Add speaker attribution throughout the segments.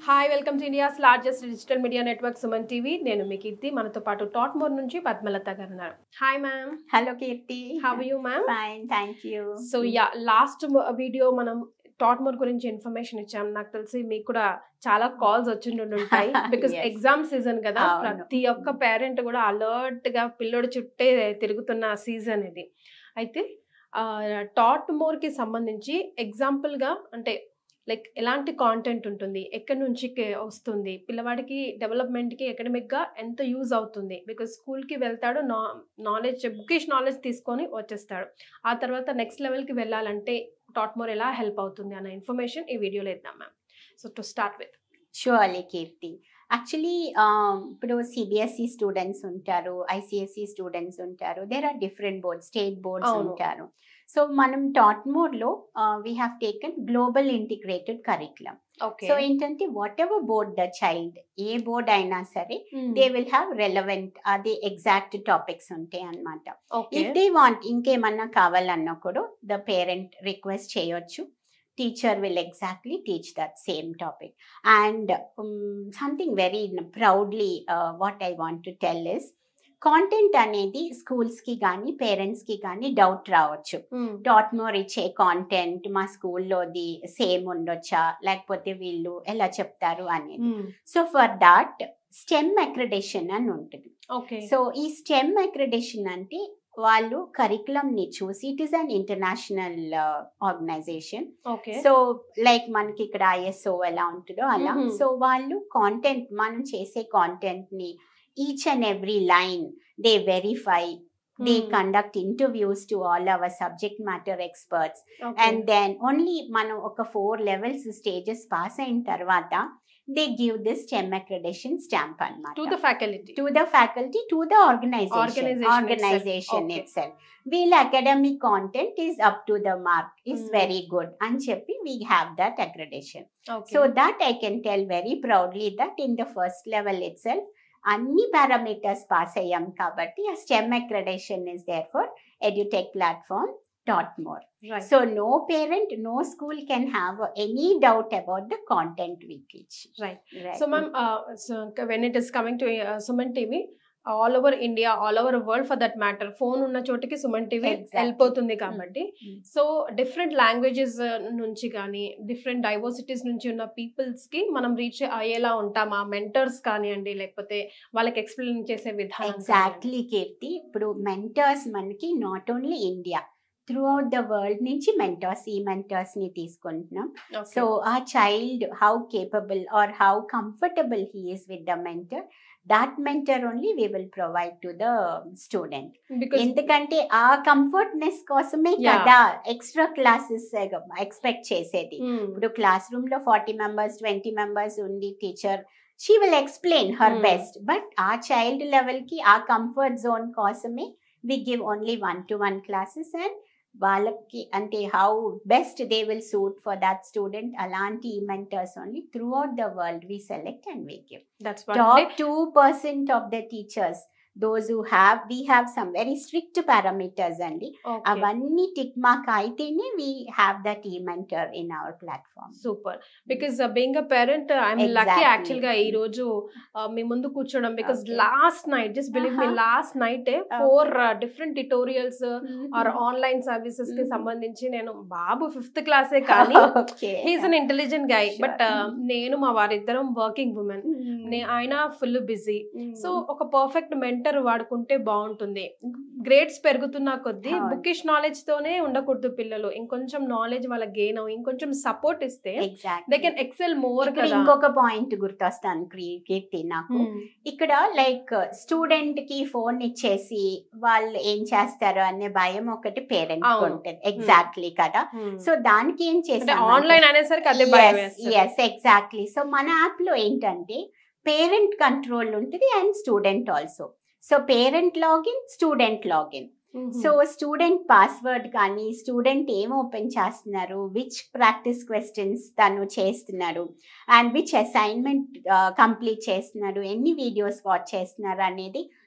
Speaker 1: Hi welcome to India's largest digital media network Suman TV నేను మీ కీర్తి మనతో పాటు టాట్మోర్ నుంచి పద్మలత గారు ఉన్నారు hi ma'am
Speaker 2: hello Keerthi
Speaker 1: how you ma'am
Speaker 2: fine thank you
Speaker 1: so yeah last video మనం Taughtmore గురించి ఇన్ఫర్మేషన్ ఇచ్చాం నాకు తెలిసి మీకు కూడా చాలా కాల్స్ వచ్చిండుంటాయి బికాస్
Speaker 2: Yes.
Speaker 1: ఎగ్జామ్ సీజన్ కదా
Speaker 2: అవును.
Speaker 1: ప్రతి ఒక్క పేరెంట్ కూడా అలర్ట్ గా పిల్లోడి చుట్టే తిరుగుతున్న సీజన్ ఇది అయితే టాట్ మోర్ కి సంబంధించి ఎగ్జాంపుల్ గా అంటే లైక్ ఎలాంటి కాంటెంట్ ఉంటుంది ఎక్కడి నుంచి కే- వస్తుంది పిల్లవాడికి డెవలప్మెంట్ కి అకాడమిక్ గా ఎంత యూజ్ అవుతుంది బికాస్ స్కూల్ కి వెళ్తాడు నా నాలెడ్జ్ బుకిష్ నాలెడ్జ్ తీసుకొని వచ్చేస్తాడు ఆ తర్వాత నెక్స్ట్ లెవెల్ కి వెళ్ళాలంటే టాట్ మోర్ ఎలా హెల్ప్ అవుతుంది అన్న ఇన్ఫర్మేషన్ ఈ వీడియోలో ఇద్దాం ma'am so to start with
Speaker 2: surely Keerthi actually ఇప్పుడు సిబిఎస్ఈ స్టూడెంట్స్ ఉంటారు ఐసిఎస్ఈ స్టూడెంట్స్ ఉంటారు there are different boards state boards
Speaker 1: అవును.
Speaker 2: ఉంటారు సో మనం టాట్మోర్లో we have taken global integrated curriculum
Speaker 1: okay
Speaker 2: so ఏంటంటే whatever board the child a board అయినా సరే దే విల్ హ్యావ్ రెలవెంట్ అది ఎగ్జాక్ట్ టాపిక్స్ ఉంటాయి అన్నమాట
Speaker 1: ఓకే
Speaker 2: ఇఫ్ దే వాంట్ ఇంకేమన్నా కావాలన్నా కూడా ద పేరెంట్ రిక్వెస్ట్ చేయొచ్చు teacher will exactly teach that same topic and something very proudly what I want to tell is content అనేది స్కూల్స్కి కానీ పేరెంట్స్కి కానీ డౌట్ రావచ్చు డాట్ మోర్ ఇచ్చే కాంటెంట్ మా స్కూల్లోది సేమ్ ఉండొచ్చా లేకపోతే వీళ్ళు ఎలా చెప్తారు అనేది so for that stem accreditation అని ఉంటుంది
Speaker 1: ఓకే
Speaker 2: సో ఈ స్టెమ్ అక్రిడేషన్ అంటే వాళ్ళు curriculum ని చూసి it is an international organization
Speaker 1: okay
Speaker 2: so like మనకి ఇక్కడ ఐఎస్ఓ ఎలా ఉంటుందో అలా
Speaker 1: Mhm.
Speaker 2: సో వాళ్ళు కాంటెంట్ మనం చేసే కాంటెంట్ ని each and every line they verify they conduct interviews to all our subject matter experts and then only మనం ఒక ఫోర్ లెవెల్స్ స్టేజెస్ పాస్ అయిన తర్వాత they give this stem accreditation stamp
Speaker 1: to
Speaker 2: అన్నమాట
Speaker 1: the faculty
Speaker 2: to the faculty to the organization
Speaker 1: Organization
Speaker 2: organization
Speaker 1: itself.
Speaker 2: itself, వీళ్ళ academic content is up to the mark is
Speaker 1: Mm.
Speaker 2: very good అని చెప్పి we have that accreditation
Speaker 1: okay
Speaker 2: so that i can tell very proudly that in the first level itself అన్ని parameters pass అయ్యాం కాబట్టి ఆ stem accreditation is there for edutech platform Taughtmore
Speaker 1: right
Speaker 2: so no parent no school can have any doubt about the content we teach
Speaker 1: Right. So ma'am when it is coming to Suman TV all over India all over world for that matter phone ఉన్న చోటికి Suman TV
Speaker 2: Exactly.
Speaker 1: వెళ్ళిపోతుంది కాబట్టి
Speaker 2: Mm.
Speaker 1: So different languages నుంచి కానీ different diversities నుంచి ఉన్న peoples కి మనం రీచ్ అయ్యేలా ఉంటామా మెంటర్స్ కానివ్వండి లేకపోతే వాళ్ళకి ఎక్స్ప్లెయిన్ చేసే విధానం
Speaker 2: ఎగ్జాక్ట్లీ కీర్తి ఇప్పుడు మెంటర్స్ మనకి not only India throughout the world నుంచి మెంటర్స్ ఈ మెంటర్స్ ని తీసుకుంటున్నాం సో ఆ child how capable are how comfortable he is with the mentor that mentor only we will provide to the student
Speaker 1: because
Speaker 2: ఎందుకంటే ఆ comfortness కోసమే
Speaker 1: Yeah.
Speaker 2: కదా extra classes expect చేసేది ఇప్పుడు క్లాస్ రూమ్ లో ఫార్టీ మెంబర్స్ ట్వంటీ మెంబర్స్ ఉంది teacher she will explain her
Speaker 1: Hmm.
Speaker 2: Best but ఆ child level కి ఆ కంఫర్ట్ జోన్ కోసమే we give only one to one classes and వాళ్ళకి అంటే how best they will suit for that student అలాంటి mentors only throughout the world we select and we give
Speaker 1: that's
Speaker 2: top two percent of the teachers those who have we have some very strict parameters అండి అవన్నీ tick mark అయితేనే we have that ఈ mentor in our platform
Speaker 1: super because being a parent I'm lucky
Speaker 2: Exactly.
Speaker 1: Actual గా ఈ రోజు uh, మీ ముందు కూర్చోవడం because
Speaker 2: Okay.
Speaker 1: Last night just believe me
Speaker 2: Uh-huh.
Speaker 1: Last night four different tutorials are online services కి
Speaker 2: Mhm.
Speaker 1: సంబంధించి నేను బాబు ఫిఫ్త్ క్లాసే కానీ
Speaker 2: okay
Speaker 1: he's an intelligent guy
Speaker 2: Sure.
Speaker 1: But నేను మా వారిద్దరం వర్కింగ్ ఉమెన్ ఆయన ఫుల్ బిజీ సో ఒక పర్ఫెక్ట్ మెంటర్ వాడుకుంటే బాగుంటుంది గ్రేడ్స్ పెరుగుతున్న కొద్దీ
Speaker 2: అవును.
Speaker 1: బుకిష్ నాలెడ్జ్ తోనే ఉండకూడదు పిల్లలు ఇంకొంచెం నాలెడ్జ్ వాళ్ళ గెయిన్ అవ్వ ఇంకొంచెం సపోర్ట్ ఇస్తే they
Speaker 2: exactly
Speaker 1: can excel more
Speaker 2: ఇక్కడ
Speaker 1: కదా
Speaker 2: ఇంకొక పాయింట్ గుర్తొస్తాను క్రీ- కీర్తి నాకు ఇక్కడ లైక్ స్టూడెంట్ కి ఫోన్ ఇచ్చేసి వాళ్ళు ఏం చేస్తారు అనే భయం ఒకటి పేరెంట్
Speaker 1: అవును.
Speaker 2: ఉంటుంది ఎగ్జాక్ట్లీ కదా సో దానికి ఏం
Speaker 1: అంటే
Speaker 2: చేసాం
Speaker 1: ఆన్లైన్ అనేసరికి అదే భయం వేస్తుంది.
Speaker 2: ఎస్ ఎగ్జాక్ట్లీ సో మన యాప్ లో ఏంటంటే పేరెంట్ కంట్రోల్ ఉంటుంది and student also so parent login student login
Speaker 1: Mhm.
Speaker 2: So student password కానీ స్టూడెంట్ ఏం ఓపెన్ చేస్తున్నారు విచ్ ప్రాక్టీస్ క్వశ్చన్స్ తను చేస్తున్నాడు అండ్ విచ్ అసైన్మెంట్ కంప్లీట్ చేస్తున్నాడు ఎన్ని వీడియోస్ వాచ్ చేస్తున్నారు అనేది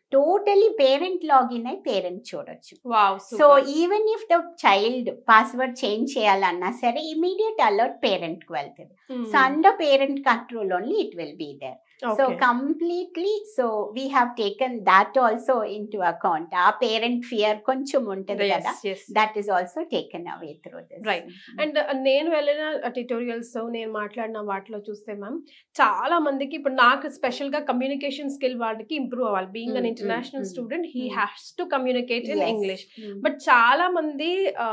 Speaker 2: టోటలీ పేరెంట్ లాగిన్ అయి పేరెంట్ చూడొచ్చు
Speaker 1: wow
Speaker 2: so even if the child password change చేయాలన్నా సరే ఇమీడియట్ అలర్ట్ పేరెంట్ కి వెళ్తుంది so under parent control only it will be there so completely so we have taken that also into account ఆ parent fear కొంచెం ఉంటుంది కదా that is also taken away through this
Speaker 1: Right. And నేను వెళ్ళిన tutorials నేను మాట్లాడిన వాటిలో చూస్తే మ్యామ్ చాలా మందికి ఇప్పుడు నాకు స్పెషల్ గా కమ్యూనికేషన్ స్కిల్ వాళ్ళకి ఇంప్రూవ్ అవ్వాలి being an
Speaker 2: Mm,
Speaker 1: international
Speaker 2: mm,
Speaker 1: student he
Speaker 2: mm.
Speaker 1: Has to communicate in English but చాలా మంది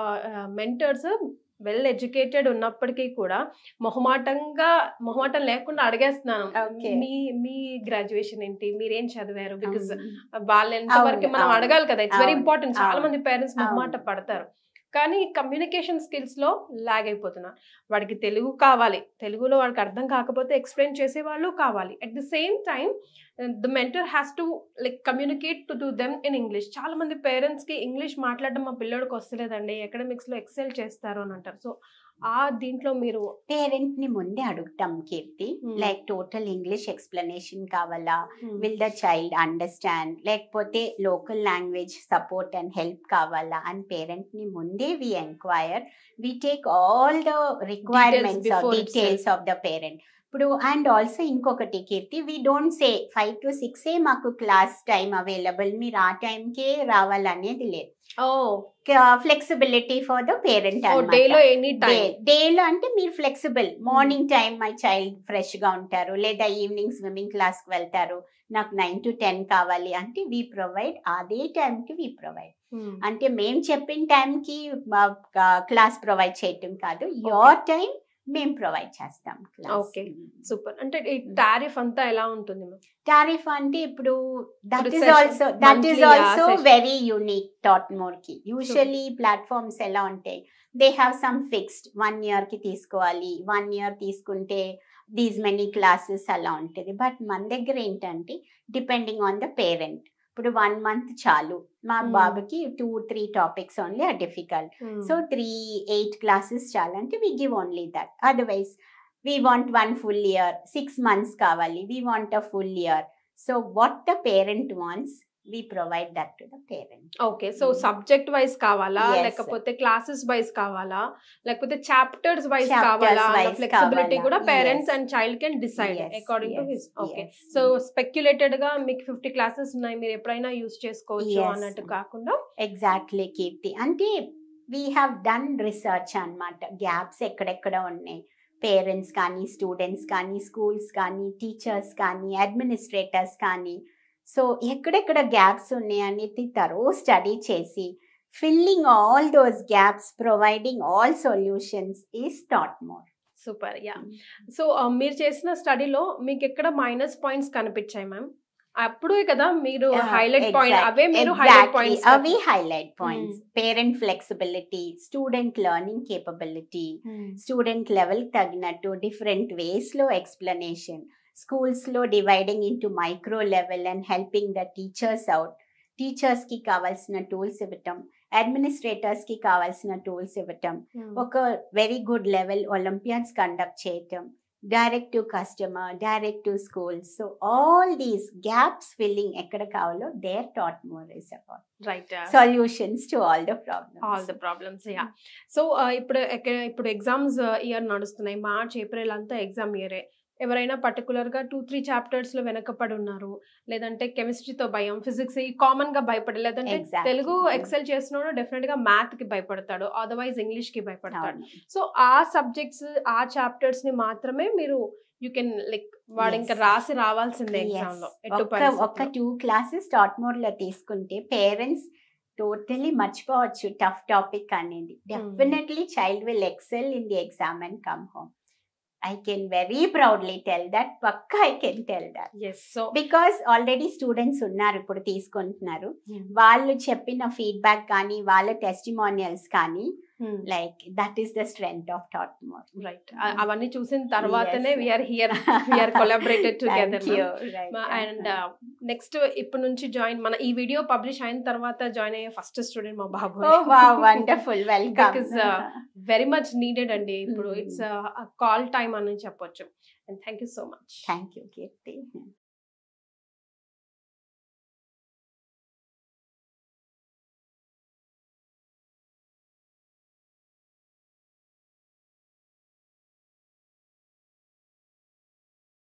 Speaker 1: మెంటర్స్ వెల్ ఎడ్యుకేటెడ్ ఉన్నప్పటికీ కూడా మొహమాటంగా మొహమాటం లేకుండా అడిగేస్తున్నాను
Speaker 2: Okay.
Speaker 1: మీ మీ గ్రాడ్యుయేషన్ ఏంటి మీరేం చదివారు బికాస్ వాళ్ళ ఎంత వరకు
Speaker 2: అవును,
Speaker 1: మనం
Speaker 2: అవును.
Speaker 1: అడగాలి కదా ఇట్స్ వెరీ
Speaker 2: అవును,
Speaker 1: ఇంపార్టెంట్ చాలా
Speaker 2: అవును,
Speaker 1: మంది పేరెంట్స్ మొహమాట
Speaker 2: అవును.
Speaker 1: పడతారు కానీ కమ్యూనికేషన్ స్కిల్స్ లో లాగ్ అయిపోతున్నారు వాడికి తెలుగు కావాలి తెలుగులో వాడికి అర్థం కాకపోతే ఎక్స్ప్లెయిన్ చేసే వాళ్ళు కావాలి at the same time the mentor has to like communicate to do them in English చాలా మంది పేరెంట్స్ కి ఇంగ్లీష్ మాట్లాడడం మా పిల్లోడికి వస్తలేదండి ఎకడమిక్స్ లో ఎక్సెల్ చేస్తారు అని అంటారు సో ఆ దీంట్లో మీరు
Speaker 2: పేరెంట్ ని ముందే అడుగుతాం Keerthi
Speaker 1: Hmm.
Speaker 2: Like total English explanation కావాలా విల్ ద చైల్డ్ అండర్స్టాండ్ లేకపోతే local language support and help కావాలా అని పేరెంట్ ని ముందే we enquire we take all the requirements
Speaker 1: before
Speaker 2: details of the parent ఇప్పుడు అండ్ ఆల్సో ఇంకొకటి Keerthi we don't say five to six ఏ మాకు క్లాస్ టైం అవైలబుల్ మీరు ఆ టైంకే రావాలనేది లేదు
Speaker 1: ఓ
Speaker 2: ఫ్లెక్సిబిలిటీ ఫర్ ద పేరెంట్
Speaker 1: డేలో ఎనీ టైం
Speaker 2: డేలో అంటే మీరు flexible morning time my child fresh గా ఉంటారు లేదా ఈవినింగ్ స్విమ్మింగ్ క్లాస్ కి వెళ్తారు నాకు నైన్ టు టెన్ కావాలి అంటే వి ప్రొవైడ్ అదే time కి వి ప్రొవైడ్ అంటే మేము చెప్పిన టైంకి క్లాస్ ప్రొవైడ్ చేయటం కాదు యోర్ టైం మేము ప్రొవైడ్ చేస్తాం
Speaker 1: Okay. సూపర్ అంటే ఈ టారిఫ్ అంతా ఎలా ఉంటుంది మ్యామ్
Speaker 2: టారిఫ్ అంటే ఇప్పుడు దట్
Speaker 1: ఇప్పుడు
Speaker 2: is
Speaker 1: session,
Speaker 2: also that is
Speaker 1: monthly ఆ
Speaker 2: also
Speaker 1: session.
Speaker 2: Very unique Taughtmore కి యూజువల్లీ ప్లాట్ఫామ్స్ ఎలా ఉంటాయి they have some fixed one year కి తీసుకోవాలి వన్ ఇయర్ తీసుకుంటే దీస్ మెనీ క్లాసెస్ అలా ఉంటుంది బట్ మన దగ్గర ఏంటంటే డిపెండింగ్ ఆన్ ద పేరెంట్ ఇప్పుడు వన్ మంత్ చాలు మా
Speaker 1: Hmm.
Speaker 2: బాబుకి two three topics only are difficult so three eight classes చాలంటే we give only that otherwise we want one full year six months కావాలి we want a full year so what the parent wants we provide that to the parent
Speaker 1: okay so
Speaker 2: Mm.
Speaker 1: Subject wise కావాలా
Speaker 2: Yes.
Speaker 1: లేకపోతే classes wise కావాలా లేకపోతే chapters wise
Speaker 2: Chapters
Speaker 1: కావాలా
Speaker 2: wise
Speaker 1: flexibility
Speaker 2: కావాలా.
Speaker 1: కూడా parents
Speaker 2: Yes.
Speaker 1: And child can decide
Speaker 2: Yes,
Speaker 1: according to
Speaker 2: yes,
Speaker 1: his okay
Speaker 2: yes.
Speaker 1: So speculated గా మీకు fifty classes ఉన్నాయి మీరు ఎప్పుడైనా యూస్ చేసుకోవచ్చు
Speaker 2: Yes.
Speaker 1: అన్నట్టు కాకుండా
Speaker 2: ఎగ్జాక్ట్లీ కీర్తి అంటే వీ హ్యావ్ డన్ రీసెర్చ్ అన్నమాట గ్యాప్స్ ఎక్కడెక్కడ ఉన్నాయి పేరెంట్స్ కానీ స్టూడెంట్స్ కానీ స్కూల్స్ కానీ టీచర్స్ కానీ అడ్మినిస్ట్రేటర్స్ కానీ సో ఎక్కడెక్కడ గ్యాప్స్ ఉన్నాయి అనేది తరో స్టడీ చేసి filling all those gaps providing all solutions is Tautmore
Speaker 1: super yeah so మీరు చేసిన స్టడీలో మీకు ఎక్కడ మైనస్ పాయింట్స్ కనిపించాయి మ్యామ్ అప్పుడే కదా మీరు హైలైట్ పాయింట్ అవే మీరు హైలైట్ పాయింట్స్
Speaker 2: అవి highlight points parent flexibility student learning capability student level తగినట్టు డిఫరెంట్ వేస్లో ఎక్స్ప్లెనేషన్ స్కూల్స్లో dividing into micro level and helping the teachers out టీచర్స్కి కావాల్సిన టూల్స్ ఇవ్వటం అడ్మినిస్ట్రేటర్స్కి కావాల్సిన టూల్స్ ఇవ్వటం ఒక very good level olympiads conduct చేయటం direct to customer direct to schools so all these gaps filling ఎక్కడ కావాలో there Tautmore is about
Speaker 1: right
Speaker 2: solutions to all the problems
Speaker 1: all the problems yeah so ఇప్పుడు ఎక్క- ఇప్పుడు exams year నడుస్తున్నాయి March April అంతా exam ఇయరే ఎవరైనా particular గా టూ త్రీ చాప్టర్స్ లో వెనకపడి ఉన్నారు లేదంటే కెమిస్ట్రీతో భయం ఫిజిక్స్ ఈ కామన్ గా భయపడి లేదంటే
Speaker 2: Exactly.
Speaker 1: తెలుగు ఎక్సెల్ చేసినోడు డెఫినెట్ గా మ్యాథ్ కి భయపడతాడు అదర్వైజ్ ఇంగ్లీష్ కి భయపడతాడు
Speaker 2: అవును
Speaker 1: సో ఆ సబ్జెక్ట్స్ ఆ చాప్టర్స్ ని మాత్రమే మీరు యూ కెన్ లైక్ వాడు
Speaker 2: Yes.
Speaker 1: ఇంకా రాసి రావాల్సిందే ఎగ్జామ్ లో ఎటు
Speaker 2: ఒక్క ఒక్క టూ క్లాసెస్ టాట్ మోడ్ లో తీసుకుంటే పేరెంట్స్ టోటలీ మర్చిపోవచ్చు టఫ్ టాపిక్ అనేది definitely child will excel in the exam and come home I can very proudly tell that పక్కా I can tell that
Speaker 1: yes so
Speaker 2: because already students ఉన్నారు ఇప్పుడు తీసుకుంటున్నారు వాళ్ళు చెప్పిన ఫీడ్బ్యాక్ కానీ వాళ్ళ టెస్టిమోనియల్స్ కానీ like that is the strength of Tautmore
Speaker 1: right అవన్నీ చూసిన తర్వాతనే
Speaker 2: Yes.
Speaker 1: We are here we are collaborated together
Speaker 2: and
Speaker 1: and next ఇప్పటి నుంచి జాయిన్ మన ఈ వీడియో పబ్లిష్ అయిన తర్వాత జాయిన్ అయ్యే ఫస్ట్ స్టూడెంట్ మా బాబు
Speaker 2: wonderful welcome
Speaker 1: Because, uh, very much needed అండి ఇప్పుడు
Speaker 2: Mm.
Speaker 1: ఇట్స్ కాల్ టైమ్ అని చెప్పొచ్చు and thank you so much
Speaker 2: thank you Keerthi